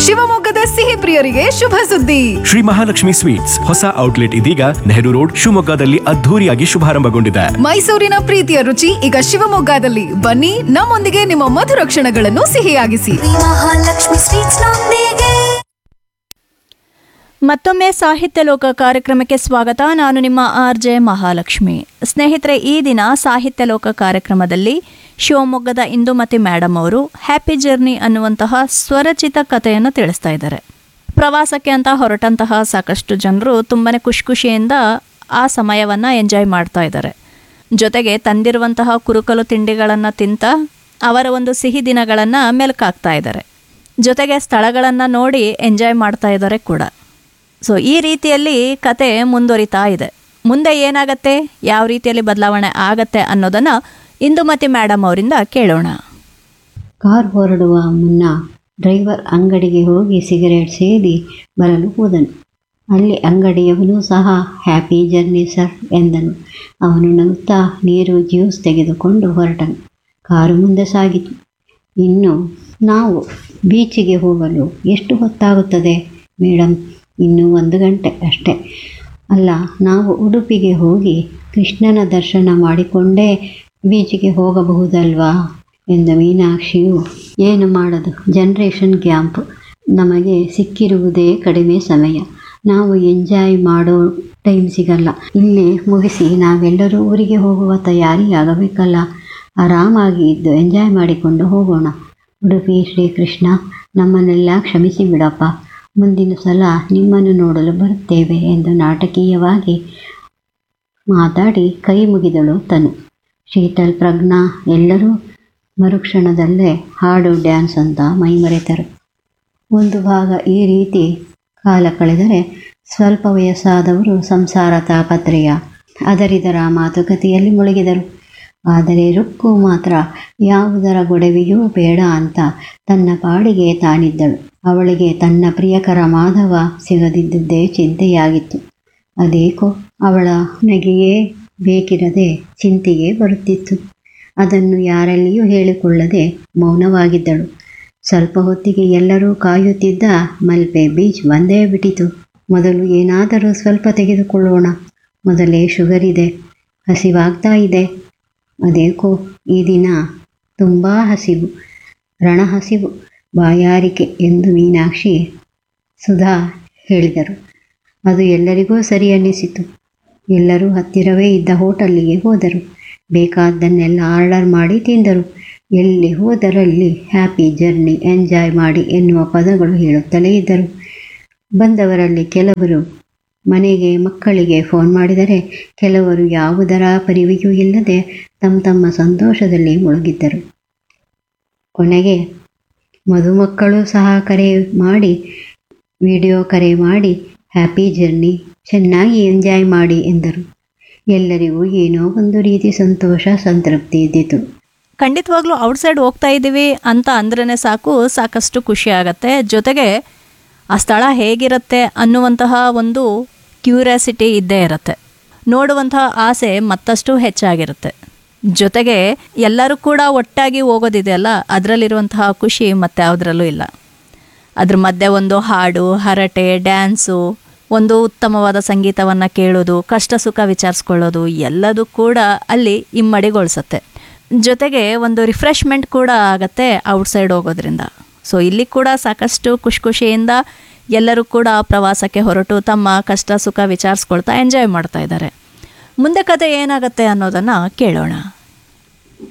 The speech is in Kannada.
ಶಿವಮೊಗ್ಗದ ಸಿಹಿ ಪ್ರಿಯರಿಗೆ ಶುಭ ಸುದ್ದಿ ಶ್ರೀ ಮಹಾಲಕ್ಷ್ಮಿ ಸ್ವೀಟ್ಸ್ ಹೊಸ ಔಟ್ಲೆಟ್ ಇದೀಗ ನೆಹರು ರೋಡ್ ಶಿವಮೊಗ್ಗದಲ್ಲಿ ಅದ್ಧೂರಿಯಾಗಿ ಶುಭಾರಂಭಗೊಂಡಿದೆ ಮೈಸೂರಿನ ಪ್ರೀತಿಯ ರುಚಿ ಈಗ ಶಿವಮೊಗ್ಗದಲ್ಲಿ ಬನ್ನಿ ನಮ್ಮೊಂದಿಗೆ ನಿಮ್ಮ ಮಧುರ ಕ್ಷಣಗಳನ್ನು ಸಿಹಿಯಾಗಿಸಿ ಮಹಾಲಕ್ಷ್ಮಿ ಸ್ವೀಟ್ಸ್ ನೊಂದಿಗೆ ಮತ್ತೊಮ್ಮೆ ಸಾಹಿತ್ಯ ಲೋಕ ಕಾರ್ಯಕ್ರಮಕ್ಕೆ ಸ್ವಾಗತ ನಾನು ನಿಮ್ಮ ಆರ್ ಜೆ ಮಹಾಲಕ್ಷ್ಮಿ ಸ್ನೇಹಿತರೆ ಈ ದಿನ ಸಾಹಿತ್ಯ ಲೋಕ ಕಾರ್ಯಕ್ರಮದಲ್ಲಿ ಶಿವಮೊಗ್ಗದ ಇಂದುಮತಿ ಮೇಡಮ್ ಅವರು ಹ್ಯಾಪಿ ಜರ್ನಿ ಅನ್ನುವಂತಹ ಸ್ವರಚಿತ ಕಥೆಯನ್ನು ತಿಳಿಸ್ತಾ ಇದ್ದಾರೆ ಪ್ರವಾಸಕ್ಕೆ ಅಂತ ಹೊರಟಂತಹ ಸಾಕಷ್ಟು ಜನರು ತುಂಬಾ ಖುಷಿ ಖುಷಿಯಿಂದ ಆ ಸಮಯವನ್ನು ಎಂಜಾಯ್ ಮಾಡ್ತಾ ಇದ್ದಾರೆ ಜೊತೆಗೆ ತಂದಿರುವಂತಹ ಕುರುಕಲು ತಿಂಡಿಗಳನ್ನು ತಿಂತ ಅವರ ಒಂದು ಸಿಹಿ ದಿನಗಳನ್ನು ಮೆಲುಕಾಗ್ತಾ ಇದ್ದಾರೆ ಜೊತೆಗೆ ಸ್ಥಳಗಳನ್ನು ನೋಡಿ ಎಂಜಾಯ್ ಮಾಡ್ತಾ ಇದ್ದಾರೆ ಕೂಡ ಸೊ ಈ ರೀತಿಯಲ್ಲಿ ಕತೆ ಮುಂದುವರಿತಾ ಇದೆ ಮುಂದೆ ಏನಾಗತ್ತೆ ಯಾವ ರೀತಿಯಲ್ಲಿ ಬದಲಾವಣೆ ಆಗತ್ತೆ ಅನ್ನೋದನ್ನು ಇಂದುಮತಿ ಮೇಡಮ್ ಅವರಿಂದ ಕೇಳೋಣ ಕಾರ್ ಹೊರಡುವ ಮುನ್ನ ಡ್ರೈವರ್ ಅಂಗಡಿಗೆ ಹೋಗಿ ಸಿಗರೇಟ್ ಸೇದಿ ಬರಲು ಹೋದನು ಅಲ್ಲಿ ಅಂಗಡಿಯವನು ಸಹ ಹ್ಯಾಪಿ ಜರ್ನಿ ಸರ್ ಎಂದನು ಅವನು ನಗುತ್ತಾ ನೀರು ಜ್ಯೂಸ್ ತೆಗೆದುಕೊಂಡು ಹೊರಟನು ಕಾರು ಮುಂದೆ ಸಾಗಿತು ಇನ್ನು ನಾವು ಬೀಚಿಗೆ ಹೋಗಲು ಎಷ್ಟು ಹೊತ್ತಾಗುತ್ತದೆ ಮೇಡಮ್ ಇನ್ನೂ ಒಂದು ಗಂಟೆ ಅಷ್ಟೆ ಅಲ್ಲ ನಾವು ಉಡುಪಿಗೆ ಹೋಗಿ ಕೃಷ್ಣನ ದರ್ಶನ ಮಾಡಿಕೊಂಡೇ ಬೀಚಿಗೆ ಹೋಗಬಹುದಲ್ವಾ ಎಂದ ಮೀನಾಕ್ಷಿಯು ಏನು ಮಾಡದು ಜನ್ರೇಷನ್ ಗ್ಯಾಂಪ್ ನಮಗೆ ಸಿಕ್ಕಿರುವುದೇ ಕಡಿಮೆ ಸಮಯ ನಾವು ಎಂಜಾಯ್ ಮಾಡೋ ಟೈಮ್ ಸಿಗಲ್ಲ ಇಲ್ಲೇ ಮುಗಿಸಿ ನಾವೆಲ್ಲರೂ ಊರಿಗೆ ಹೋಗುವ ತಯಾರಿಯಾಗಬೇಕಲ್ಲ ಆರಾಮಾಗಿ ಇದ್ದು ಎಂಜಾಯ್ ಮಾಡಿಕೊಂಡು ಹೋಗೋಣ ಉಡುಪಿ ಶ್ರೀಕೃಷ್ಣ ನಮ್ಮನ್ನೆಲ್ಲ ಕ್ಷಮಿಸಿ ಬಿಡಪ್ಪ ಮುಂದಿನ ಸಲ ನಿಮ್ಮನ್ನು ನೋಡಲು ಬರುತ್ತೇವೆ ಎಂದು ನಾಟಕೀಯವಾಗಿ ಮಾತಾಡಿ ಕೈ ಮುಗಿದಳು ತನು ಶೀತಲ್ ಪ್ರಜ್ಞಾ ಎಲ್ಲರೂ ಮರುಕ್ಷಣದಲ್ಲೇ ಹಾಡು ಡ್ಯಾನ್ಸ್ ಅಂತ ಮೈಮರೆತರು ಒಂದು ಭಾಗ ಈ ರೀತಿ ಕಾಲ ಕಳೆದರೆ ಸ್ವಲ್ಪ ವಯಸ್ಸಾದವರು ಸಂಸಾರ ತಾಪತ್ರೆಯ ಅದರಿದರ ಮಾತುಕತೆಯಲ್ಲಿ ಮುಳುಗಿದರು ಆದರೆ ರುಕ್ಕು ಮಾತ್ರ ಯಾವುದರ ಗೊಡವೆಯೂ ಬೇಡ ಅಂತ ತನ್ನ ಪಾಡಿಗೆ ತಾನಿದ್ದಳು ಅವಳಿಗೆ ತನ್ನ ಪ್ರಿಯಕರ ಮಾಧವ ಸಿಗದಿದ್ದುದೇ ಚಿಂತೆಯಾಗಿತ್ತು ಅದೇಕೋ ಅವಳ ನೆಗೆಯೇ ಬೇಕಿರದೆ ಚಿಂತೆಗೆ ಬರುತ್ತಿತ್ತು ಅದನ್ನು ಯಾರಲ್ಲಿಯೂ ಹೇಳಿಕೊಳ್ಳದೆ ಮೌನವಾಗಿದ್ದಳು ಸ್ವಲ್ಪ ಹೊತ್ತಿಗೆ ಎಲ್ಲರೂ ಕಾಯುತ್ತಿದ್ದ ಮಲ್ಪೆ ಬೀಚ್ ಬಂದೇ ಬಿಟ್ಟಿತು ಮೊದಲು ಏನಾದರೂ ಸ್ವಲ್ಪ ತೆಗೆದುಕೊಳ್ಳೋಣ ಮೊದಲೇ ಶುಗರ್ ಇದೆ ಹಸಿವಾಗ್ತಾ ಇದೆ ಅದೇಕೋ ಈ ದಿನ ತುಂಬ ಹಸಿವು ರಣ ಹಸಿವು ಬಾಯಾರಿಕೆ ಎಂದು ಮೀನಾಕ್ಷಿ ಸುಧಾ ಹೇಳಿದರು ಅದು ಎಲ್ಲರಿಗೂ ಸರಿ ಅನ್ನಿಸಿತು ಎಲ್ಲರೂ ಹತ್ತಿರವೇ ಇದ್ದ ಹೋಟೆಲ್ಲಿಗೆ ಹೋದರು ಬೇಕಾದ್ದನ್ನೆಲ್ಲ ಆರ್ಡರ್ ಮಾಡಿ ತಿಂದರು ಎಲ್ಲಿ ಹೋದರಲ್ಲಿ ಹ್ಯಾಪಿ ಜರ್ನಿ ಎಂಜಾಯ್ ಮಾಡಿ ಎನ್ನುವ ಪದಗಳು ಹೇಳುತ್ತಲೇ ಇದ್ದರು ಬಂದವರಲ್ಲಿ ಕೆಲವರು ಮನೆಗೆ ಮಕ್ಕಳಿಗೆ ಫೋನ್ ಮಾಡಿದರೆ ಕೆಲವರು ಯಾವುದರ ಪರಿವೆಯೂ ಇಲ್ಲದೆ ತಮ್ಮ ತಮ್ಮ ಸಂತೋಷದಲ್ಲಿ ಮುಳುಗಿದ್ದರು ಕೊನೆಗೆ ಮದುಮಕ್ಕಳು ಸಹ ಕರೆ ಮಾಡಿ ವಿಡಿಯೋ ಕರೆ ಮಾಡಿ ಹ್ಯಾಪಿ ಜರ್ನಿ ಚೆನ್ನಾಗಿ ಎಂಜಾಯ್ ಮಾಡಿ ಎಂದರು ಎಲ್ಲರಿಗೂ ಏನೋ ಒಂದು ರೀತಿ ಸಂತೋಷ ಸಂತೃಪ್ತಿ ಇದ್ದಿತು ಖಂಡಿತವಾಗ್ಲೂ ಔಟ್ಸೈಡ್ ಹೋಗ್ತಾ ಇದ್ದೀವಿ ಅಂತ ಅಂದ್ರೇ ಸಾಕು ಸಾಕಷ್ಟು ಖುಷಿ ಆಗತ್ತೆ ಜೊತೆಗೆ ಆ ಸ್ಥಳ ಹೇಗಿರುತ್ತೆ ಅನ್ನುವಂತಹ ಒಂದು ಕ್ಯೂರಿಯಾಸಿಟಿ ಇದ್ದೇ ಇರುತ್ತೆ ನೋಡುವಂತಹ ಆಸೆ ಮತ್ತಷ್ಟು ಹೆಚ್ಚಾಗಿರುತ್ತೆ ಜೊತೆಗೆ ಎಲ್ಲರೂ ಕೂಡ ಒಟ್ಟಾಗಿ ಹೋಗೋದಿದೆಯಲ್ಲ ಅದರಲ್ಲಿರುವಂತಹ ಖುಷಿ ಮತ್ತೆ ಯಾವುದರಲ್ಲೂ ಇಲ್ಲ ಅದ್ರ ಮಧ್ಯೆ ಒಂದು ಹಾಡು ಹರಟೆ ಡ್ಯಾನ್ಸು ಒಂದು ಉತ್ತಮವಾದ ಸಂಗೀತವನ್ನು ಕೇಳೋದು ಕಷ್ಟ ಸುಖ ವಿಚಾರಿಸ್ಕೊಳ್ಳೋದು ಎಲ್ಲದೂ ಕೂಡ ಅಲ್ಲಿ ಇಮ್ಮಡಿಗೊಳಿಸುತ್ತೆ ಜೊತೆಗೆ ಒಂದು ರಿಫ್ರೆಶ್ಮೆಂಟ್ ಕೂಡ ಆಗತ್ತೆ ಔಟ್ಸೈಡ್ ಹೋಗೋದ್ರಿಂದ ಸೊ ಇಲ್ಲಿ ಕೂಡ ಸಾಕಷ್ಟು ಖುಷಿ ಖುಷಿಯಿಂದ ಎಲ್ಲರೂ ಕೂಡ ಪ್ರವಾಸಕ್ಕೆ ಹೊರಟು ತಮ್ಮ ಕಷ್ಟ ಸುಖ ವಿಚಾರಿಸ್ಕೊಳ್ತಾ ಎಂಜಾಯ್ ಮಾಡ್ತಾ ಇದ್ದಾರೆ ಮುಂದೆ ಕತೆ ಏನಾಗುತ್ತೆ ಅನ್ನೋದನ್ನು ಕೇಳೋಣ